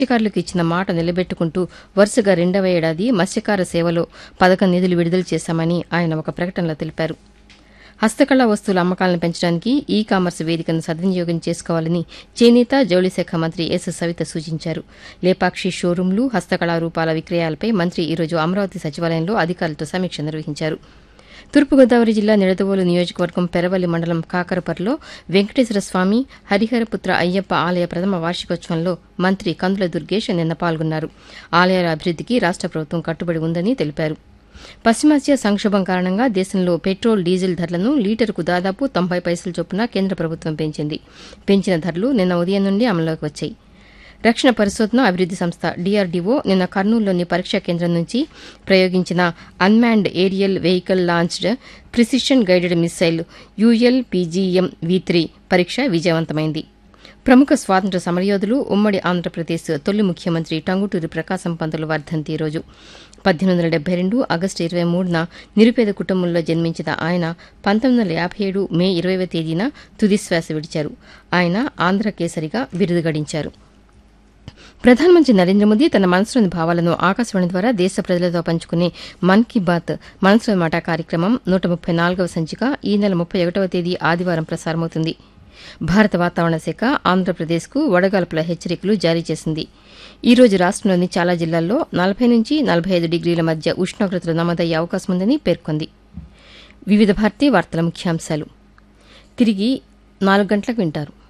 మత్స్యకారులకు ఇచ్చిన మాట నిలబెట్టుకుంటూ వరుసగా రెండవ ఏడాది మత్స్యకార సేవలో పథకం నిధులు విడుదల చేశామని ఆయన ఒక ప్రకటనలో తెలిపారు హస్తకళా వస్తువుల అమ్మకాలను పెంచడానికి ఈ కామర్స్ వేదికను సద్వినియోగం చేసుకోవాలని చేనేత జౌళి శాఖ మంత్రి ఎస్ సవిత సూచించారు లేపాక్షి షోరూంలు హస్తకళా రూపాల విక్రయాలపై మంత్రి ఈరోజు అమరావతి సచివాలయంలో అధికారులతో సమీక్ష నిర్వహించారు తూర్పుగోదావరి జిల్లా నిడదవోలు నియోజకవర్గం పెరవల్లి మండలం కాకరపర్లో వెంకటేశ్వర స్వామి హరిహరపుత్ర అయ్యప్ప ఆలయ ప్రథమ వార్షికోత్సవంలో మంత్రి కందుల దుర్గేష్ నిన్న పాల్గొన్నారు ఆలయాల అభివృద్దికి రాష్ట ప్రభుత్వం కట్టుబడి ఉందని తెలిపారు పశ్చిమాసియా సంక్షోభం కారణంగా దేశంలో పెట్రోల్ డీజిల్ ధరలను లీటరుకు దాదాపు తొంభై పైసల చొప్పున కేంద్ర ప్రభుత్వం పెంచింది పెంచిన ధరలు నిన్న ఉదయం నుండి అమల్లోకి వచ్చాయి రక్షణ పరిశోధన అభివృద్ది సంస్థ డీఆర్డీఓ నిన్న కర్నూలులోని పరీక్షా కేంద్రం నుంచి ప్రయోగించిన unmanned aerial vehicle launched precision guided missile UL PGM V three పరీక్ష విజయవంతమైంది ప్రముఖ స్వాతంత్ర సమరయోధులు ఉమ్మడి ఆంధ్రప్రదేశ్ తొలి ముఖ్యమంత్రి టంగుటూరి ప్రకాశం పంతులు వర్ధంతి రోజు పద్దెనిమిది వందల డెబ్బై రెండు ఆగస్టు ఇరవై మూడున నిరుపేద కుటుంబంలో జన్మించిన ఆయన పంతొమ్మిది వందల యాభై ఏడు మే ఇరవైవ తేదీన తుదిశ్వాస విడిచారు ఆయన ఆంధ్ర కేసరిగా బిరుదు గడించారు ప్రధానమంత్రి నరేంద్ర మోదీ తన మనసులోని భావాలను ఆకాశవాణి ద్వారా దేశ ప్రజలతో పంచుకునే మన్ కీ బాత్ మనసులోని మాట కార్యక్రమం నూట ముప్పై నాలుగవ సంచిక ఈ నెల ముప్పై ఒకటవ తేదీ ఆదివారం ప్రసారమవుతుంది భారత వాతావరణ శాఖ ఆంధ్రప్రదేశ్కు వడగాల్పుల హెచ్చరికలు జారీ చేసింది ఈ రోజు రాష్టంలోని చాలా జిల్లాల్లో నలభై నుంచి నలభై ఐదు డిగ్రీల మధ్య ఉష్ణోగ్రతలు నమోదయ్యే అవకాశం ఉందని పేర్కొంది వివిధ భారతీ వార్తల ముఖ్యాంశాలు తిరిగి నాలుగు గంటలకు వింటారు